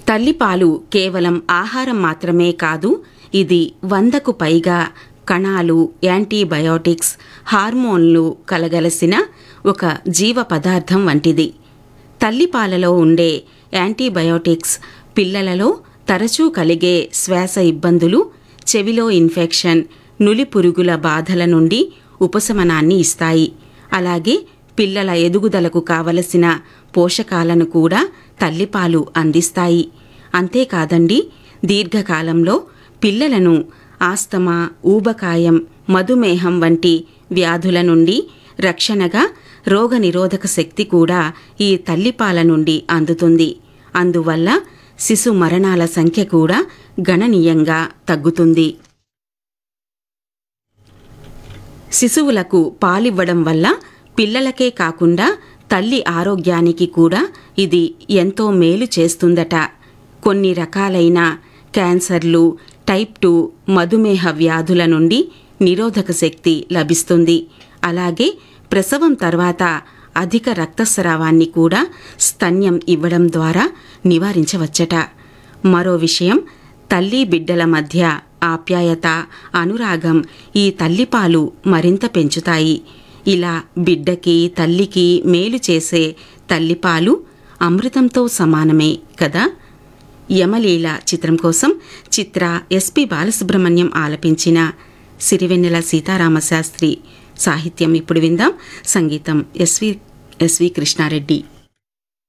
తల్లిపాలు కేవలం ఆహారం మాత్రమే కాదు ఇది వందకు పైగా కణాలు యాంటీబయోటిక్స్ హార్మోన్లు కలగలసిన ఒక జీవ పదార్థం వంటిది తల్లిపాలలో ఉండే యాంటీబయోటిక్స్ పిల్లలలో తరచూ కలిగే శ్వాస ఇబ్బందులు చెవిలో ఇన్ఫెక్షన్ నులి పురుగుల బాధల నుండి ఉపశమనాన్ని ఇస్తాయి అలాగే పిల్లల ఎదుగుదలకు కావలసిన పోషకాలను కూడా తల్లిపాలు అందిస్తాయి అంతేకాదండి దీర్ఘకాలంలో పిల్లలను ఆస్తమా ఊబకాయం మధుమేహం వంటి వ్యాధుల నుండి రక్షణగా రోగనిరోధక శక్తి కూడా ఈ తల్లిపాల నుండి అందుతుంది అందువల్ల శిశు మరణాల సంఖ్య కూడా గణనీయంగా తగ్గుతుంది శిశువులకు పాలివ్వడం వల్ల పిల్లలకే కాకుండా తల్లి ఆరోగ్యానికి కూడా ఇది ఎంతో మేలు చేస్తుందట కొన్ని రకాలైన క్యాన్సర్లు టైప్ టూ మధుమేహ వ్యాధుల నుండి నిరోధక శక్తి లభిస్తుంది అలాగే ప్రసవం తర్వాత అధిక రక్తస్రావాన్ని కూడా స్తన్యం ఇవ్వడం ద్వారా నివారించవచ్చట మరో విషయం తల్లి బిడ్డల మధ్య ఆప్యాయత అనురాగం ఈ తల్లిపాలు మరింత పెంచుతాయి ఇలా బిడ్డకి తల్లికి మేలు చేసే తల్లిపాలు అమృతంతో సమానమే కదా యమలీల చిత్రం కోసం చిత్ర ఎస్పి బాలసుబ్రహ్మణ్యం ఆలపించిన సిరివెన్నెల సీతారామశాస్త్రి సాహిత్యం ఇప్పుడు విందాం సంగీతం ఎస్వి ఎస్వి కృష్ణారెడ్డి